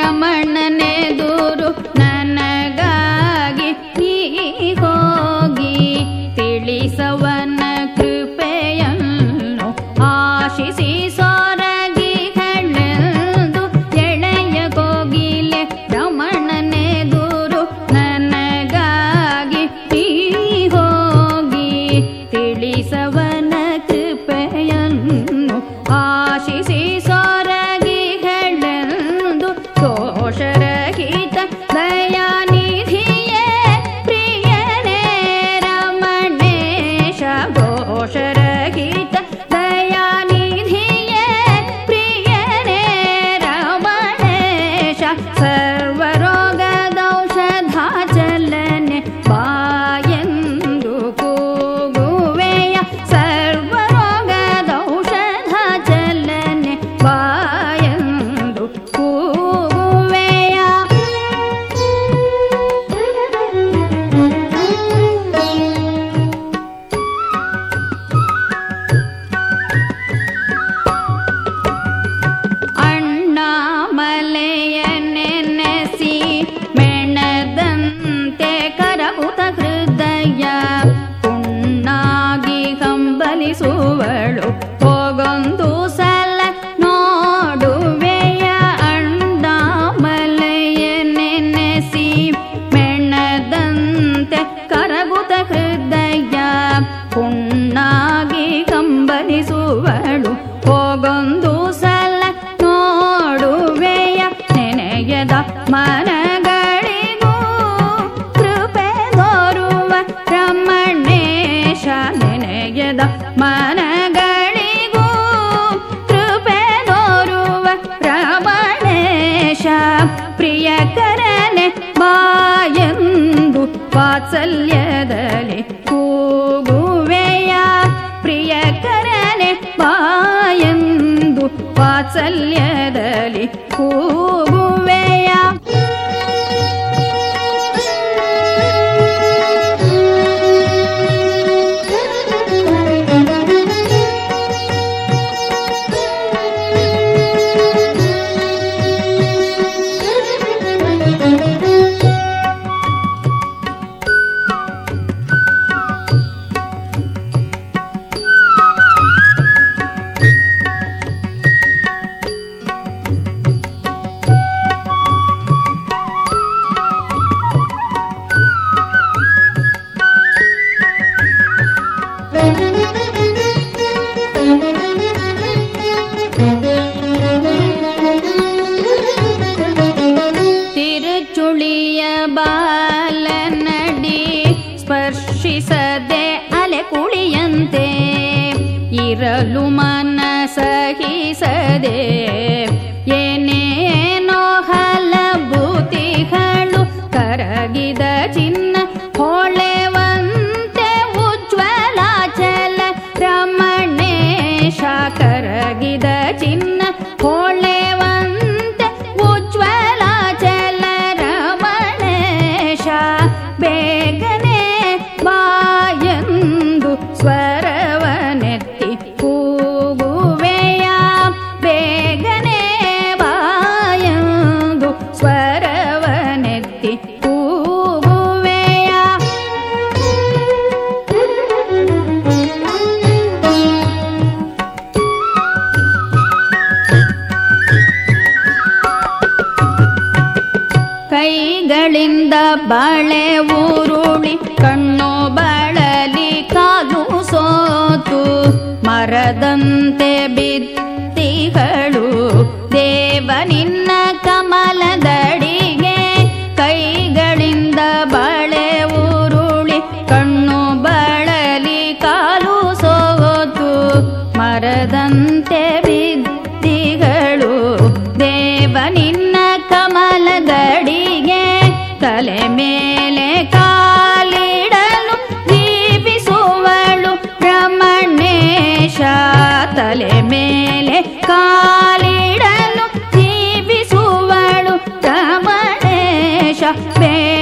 ರಮಣನೆ ದೂರು ನನಗಾಗಿ ನೀ ಹೋಗಿ ತಿಳಿಸವನ ಕೃಪೆಯನ್ನು ಆಶಿಸಿ ಸೊರಗಿ ಹೆಳೆದು ಎಳೆಯ ಕೋಗಿಲೆ ರಮಣನೆ ದೂರು ನನಗಾಗಿ ನೀ ಹೋಗಿ ತಿಳಿಸವನ ಕೃಪೆಯನ್ನು ಆಶಿಸಿ ಸೊರಗಿ ಹೆಳೆದು ದೋಷರಹಿತ ದಯಾನಿಧಿಯೇ ಪ್ರಿಯನೇ ರಮಣೇಶ ದೋಷರಹಿತ ದಯಾನಿಧಿಯೇ ಪ್ರಿಯನೇ ರಮಣೇಶ ಸರ್ವರೋಗದೌಷಧ ಚಲನೆ ಬಾಯೆಂದು ಕೂಗುವೆಯ ಸರ್ವರೋಗದೌಷಧ ಚಲನೆ ಬಾಯೆಂದು ಕೂಗುವೆಯ ಅಣ್ಣಾಮಲೆಯ ನೆನೆಸಿ ಮೆಣದಂತೆ ಕರಗುತ ಹೃದಯ ಪುಣ್ಣಾಗಿ ಕಂಬಲಿಸುವಳು ಹೋಗೊಂದು ಸಲ ನೋಡುವೆಯ ಅಣ್ಣಾಮಲೆಯ ನೆನೆಸಿ ಮೆಣದಂತೆ ಕರಗುತ ಹೃದಯ ಪುಣ್ಣಾಗಿ ಕಂಬಲಿಸುವಳು ಹೋಗೊಂದು ಸಲ ನೋಡುವೆಯ ನೆನೆಯದ ಮನಗಳಿಗೂ ಕೃಪೆ ತೋರುವ ರಮಣೇಶ ನೆನೆಯದ ಮನಗಳಿಗೂ ಕೃಪೆ ತೋರುವ ರಮಣೇಶ ಪ್ರಿಯಕರನೆ ಬಾಯಂದು ವಾತ್ಸಲ್ಯದಲ್ಲಿ ಕೂಗುವೆಯ ಪ್ರಿಯಕರನೆ ಬಾಯಂದು ವಾತ್ಸಲ್ಯದಲ್ಲಿ ಕೂಗುವೆಯ ತಿರುಚುಳಿಯ ಬಾಲನಡಿ ಸ್ಪರ್ಶಿಸದೆ ಅಲೆ ಕುಳಿಯಂತೆ ಇರಲು ಮನ ಸಹಿಸದೆ ಏನೇನೋ ಹಲಬೂತಿಗಳು ಕರಗಿದ ಚಿನ್ನ ಹೊಳೆವಂತೆ ಉಜ್ವಲಾಚಲ ರಮಣೇಶ ಕರಗಿದ ಚಿನ್ನ ಹೊಳೆವಂತೆ ಉಜ್ವಲಾಚಲ ರಮಣೇಶ ಬೇಗನೆ ಬಾಯಂದು ಸ್ವರವನೆತ್ತಿ ಕೂಗುವೆಯ ಬೇಗನೆ ಬಾಯಂದು ಸ್ವರವನೆತ್ತಿ ಕೂಗುವೆಯ ಕೈಗಳಿಂದ ಬಳೆ ಉರುಳಿ ಕಣ್ಣು ಬಳಲಿ ಕಾಲು ಸೋತು ಮರದಂತೆ ಬಿತ್ತಿಗಳು ದೇವ ನಿನ್ನ ಕಮಲದಡಿಗೆ ಕೈಗಳಿಂದ ಬಳೆ ಉರುಳಿ ಕಣ್ಣು ಬಳಲಿ ಕಾಲು ಸೋತು ಮರದಂತೆ ಬಿದ್ದಿಗಳು ದೇವ ನಿನ್ನ ಕಮಲದಡಿಗೆ ತಲೆ ಮೇಲೆ ಕಾಲಿಡಲು ಜೀವಿಸುವಳು ರಮಣೇಶ ತಲೆ ಮೇಲೆ ಕಾಲಿಡಲು ಜೀವಿಸುವಳು ರಮಣೇಶ ಬೇ